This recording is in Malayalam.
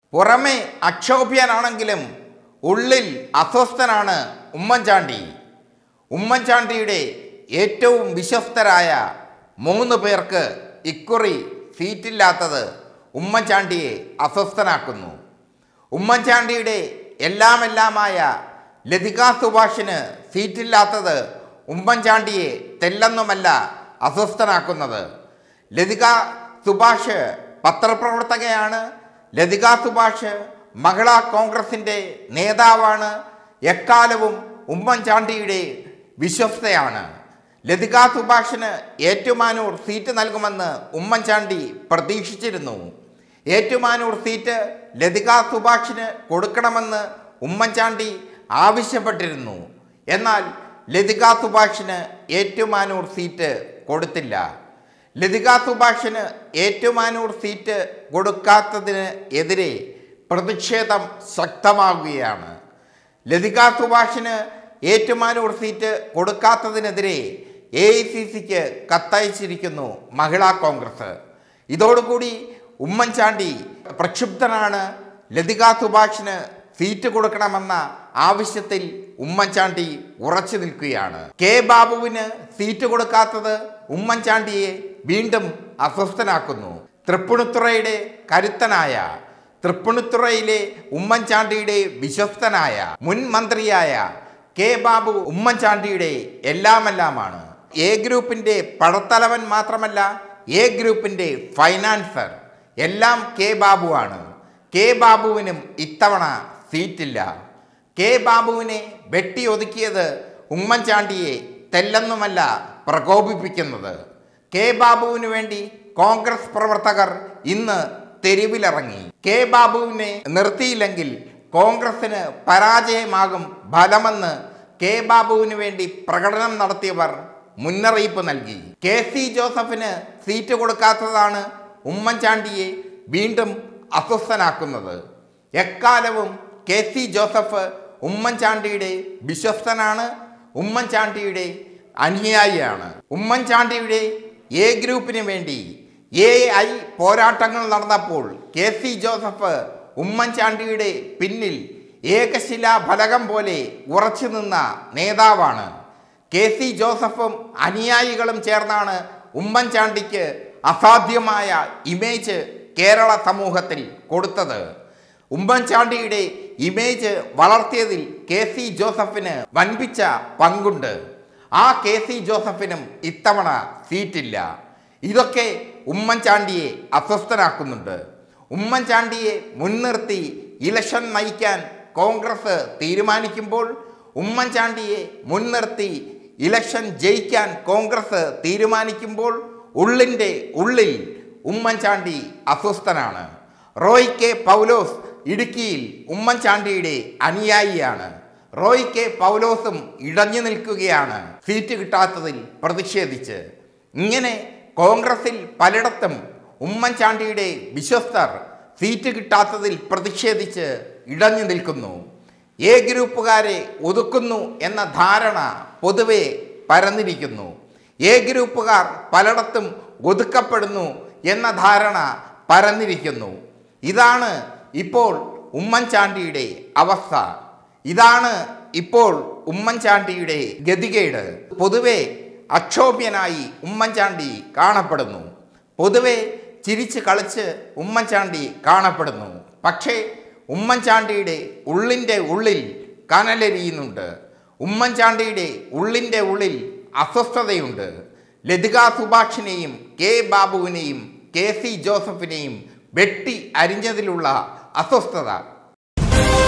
പുറമെ അക്ഷോഭ്യനാണെങ്കിലും ഉള്ളിൽ അസ്വസ്ഥനാണ് ഉമ്മൻചാണ്ടി ഉമ്മൻചാണ്ടിയുടെ ഏറ്റവും വിശ്വസ്തരായ മൂന്ന് പേർക്ക് ഇക്കുറി സീറ്റില്ലാത്തത് ഉമ്മൻചാണ്ടിയെ അസ്വസ്ഥനാക്കുന്നു ഉമ്മൻചാണ്ടിയുടെ എല്ലാമെല്ലാമായ ലതിക സുഭാഷിന് സീറ്റില്ലാത്തത് ഉമ്മൻചാണ്ടിയെ തെല്ലെന്നുമല്ല അസ്വസ്ഥനാക്കുന്നത് ലതിക സുഭാഷ് പത്രപ്രവർത്തകയാണ് ലതിക സുഭാഷ് മഹിളാ കോൺഗ്രസിൻ്റെ നേതാവാണ് എക്കാലവും ഉമ്മൻചാണ്ടിയുടെ വിശ്വസ്തയാണ് ലതിക സുഭാഷിന് ഏറ്റുമാനൂർ സീറ്റ് നൽകുമെന്ന് ഉമ്മൻചാണ്ടി പ്രതീക്ഷിച്ചിരുന്നു ഏറ്റുമാനൂർ സീറ്റ് ലതിക സുഭാഷിന് കൊടുക്കണമെന്ന് ഉമ്മൻചാണ്ടി ആവശ്യപ്പെട്ടിരുന്നു എന്നാൽ ലതിക സുഭാഷിന് ഏറ്റുമാനൂർ സീറ്റ് കൊടുത്തില്ല ലതിക സുഭാഷിന് ഏറ്റുമാനൂർ സീറ്റ് കൊടുക്കാത്തതിന് എതിരെ പ്രതിഷേധം ശക്തമാകുകയാണ് Lathika സുഭാഷിന് Ettumanoor seat കൊടുക്കാത്തതിനെതിരെ A I C സിക്ക് കത്തയച്ചിരിക്കുന്നു മഹിളാ കോൺഗ്രസ് ഇതോടുകൂടി ഉമ്മൻചാണ്ടി പ്രക്ഷുബ്ധനാണ് ലതിക സുഭാഷിന് സീറ്റ് കൊടുക്കണമെന്ന ആവശ്യത്തിൽ ഉമ്മൻചാണ്ടി ഉറച്ചു നിൽക്കുകയാണ് കെ ബാബുവിന് സീറ്റ് കൊടുക്കാത്തത് ഉമ്മൻചാണ്ടിയെ വീണ്ടും അസ്വസ്ഥനാക്കുന്നു തൃപ്പുണിത്തുറയുടെ കരുത്തനായ തൃപ്പുണിത്തുറയിലെ ഉമ്മൻചാണ്ടിയുടെ വിശ്വസ്തനായ മുൻ മന്ത്രിയായ കെ ബാബു ഉമ്മൻചാണ്ടിയുടെ എല്ലാമെല്ലാമാണ് എ ഗ്രൂപ്പിന്റെ പടത്തലവൻ മാത്രമല്ല എ ഗ്രൂപ്പിന്റെ ഫൈനാൻസർ എല്ലാം കെ ബാബുവാണ് കെ ബാബുവിനും ഇത്തവണ സീറ്റില്ല കെ ബാബുവിനെ വെട്ടിയൊതുക്കിയത് ഉമ്മൻചാണ്ടിയെ തെല്ലെന്നുമല്ല പ്രകോപിപ്പിക്കുന്നത് കെ ബാബുവിന് വേണ്ടി കോൺഗ്രസ് പ്രവർത്തകർ ഇന്ന് തെരുവിലിറങ്ങി കെ ബാബുവിനെ നിർത്തിയില്ലെങ്കിൽ കോൺഗ്രസിന് പരാജയമാകും ഫലമെന്ന് കെ ബാബുവിന് വേണ്ടി പ്രകടനം നടത്തിയവർ മുന്നറിയിപ്പ് നൽകി കെ സി ജോസഫിന് സീറ്റ് കൊടുക്കാത്തതാണ് ഉമ്മൻചാണ്ടിയെ വീണ്ടും അസ്വസ്ഥനാക്കുന്നത് എക്കാലവും കെ സി ജോസഫ് ഉമ്മൻചാണ്ടിയുടെ വിശ്വസ്തനാണ് ഉമ്മൻചാണ്ടിയുടെ അനുയായിയാണ് ഉമ്മൻചാണ്ടിയുടെ എ ഗ്രൂപ്പിന് വേണ്ടി എ ഐ പോരാട്ടങ്ങൾ നടന്നപ്പോൾ കെ സി ജോസഫ് ഉമ്മൻചാണ്ടിയുടെ പിന്നിൽ ഏകശിലാ ഫലകം പോലെ ഉറച്ചു നിന്ന നേതാവാണ് കെ സി ജോസഫും അനുയായികളും ചേർന്നാണ് ഉമ്മൻചാണ്ടിക്ക് അസാധ്യമായ ഇമേജ് കേരള സമൂഹത്തിൽ കൊടുത്തത് ഉമ്മൻചാണ്ടിയുടെ ഇമേജ് വളർത്തിയതിൽ കെ സി ജോസഫിന് വൻപിച്ച പങ്കുണ്ട് ആ കെ സി ജോസഫിനും ഇത്തവണ സീറ്റില്ല ഇതൊക്കെ ഉമ്മൻചാണ്ടിയെ അസ്വസ്ഥനാക്കുന്നുണ്ട് ഉമ്മൻചാണ്ടിയെ മുൻനിർത്തി ഇലക്ഷൻ നയിക്കാൻ കോൺഗ്രസ് തീരുമാനിക്കുമ്പോൾ ഉമ്മൻചാണ്ടിയെ മുൻനിർത്തി ഇലക്ഷൻ ജയിക്കാൻ കോൺഗ്രസ് തീരുമാനിക്കുമ്പോൾ ഉള്ളിൻ്റെ ഉള്ളിൽ ഉമ്മൻചാണ്ടി അസ്വസ്ഥനാണ് റോയ് കെ പൗലോസ് ഇടുക്കിയിൽ ഉമ്മൻചാണ്ടിയുടെ അനുയായിയാണ് റോയ് കെ പൗലോസും ഇടഞ്ഞു നിൽക്കുകയാണ് സീറ്റ് കിട്ടാത്തതിൽ പ്രതിഷേധിച്ച് ഇങ്ങനെ കോൺഗ്രസിൽ പലയിടത്തും ഉമ്മൻചാണ്ടിയുടെ വിശ്വസ്തർ സീറ്റ് കിട്ടാത്തതിൽ പ്രതിഷേധിച്ച് ഇടഞ്ഞു നിൽക്കുന്നു എ ഗ്രൂപ്പുകാരെ ഒതുക്കുന്നു എന്ന ധാരണ പൊതുവെ പരന്നിരിക്കുന്നു എ ഗ്രൂപ്പുകാർ പലയിടത്തും ഒതുക്കപ്പെടുന്നു എന്ന ധാരണ പരന്നിരിക്കുന്നു ഇതാണ് ഇപ്പോൾ ഉമ്മൻചാണ്ടിയുടെ അവസ്ഥ ഇതാണ് ഇപ്പോൾ ഉമ്മൻചാണ്ടിയുടെ ഗതികേട് പൊതുവെ അക്ഷോഭ്യനായി ഉമ്മൻചാണ്ടി കാണപ്പെടുന്നു പൊതുവെ ചിരിച്ച് കളിച്ച് ഉമ്മൻചാണ്ടി കാണപ്പെടുന്നു പക്ഷേ ഉമ്മൻചാണ്ടിയുടെ ഉള്ളിൻ്റെ ഉള്ളിൽ കനലെരിയുന്നുണ്ട് ഉമ്മൻചാണ്ടിയുടെ ഉള്ളിൻ്റെ ഉള്ളിൽ അസ്വസ്ഥതയുണ്ട് ലതിക സുഭാഷിനെയും കെ ബാബുവിനെയും കെ സി ജോസഫിനെയും വെട്ടി അരിഞ്ഞതിലുള്ള അസ്വസ്ഥത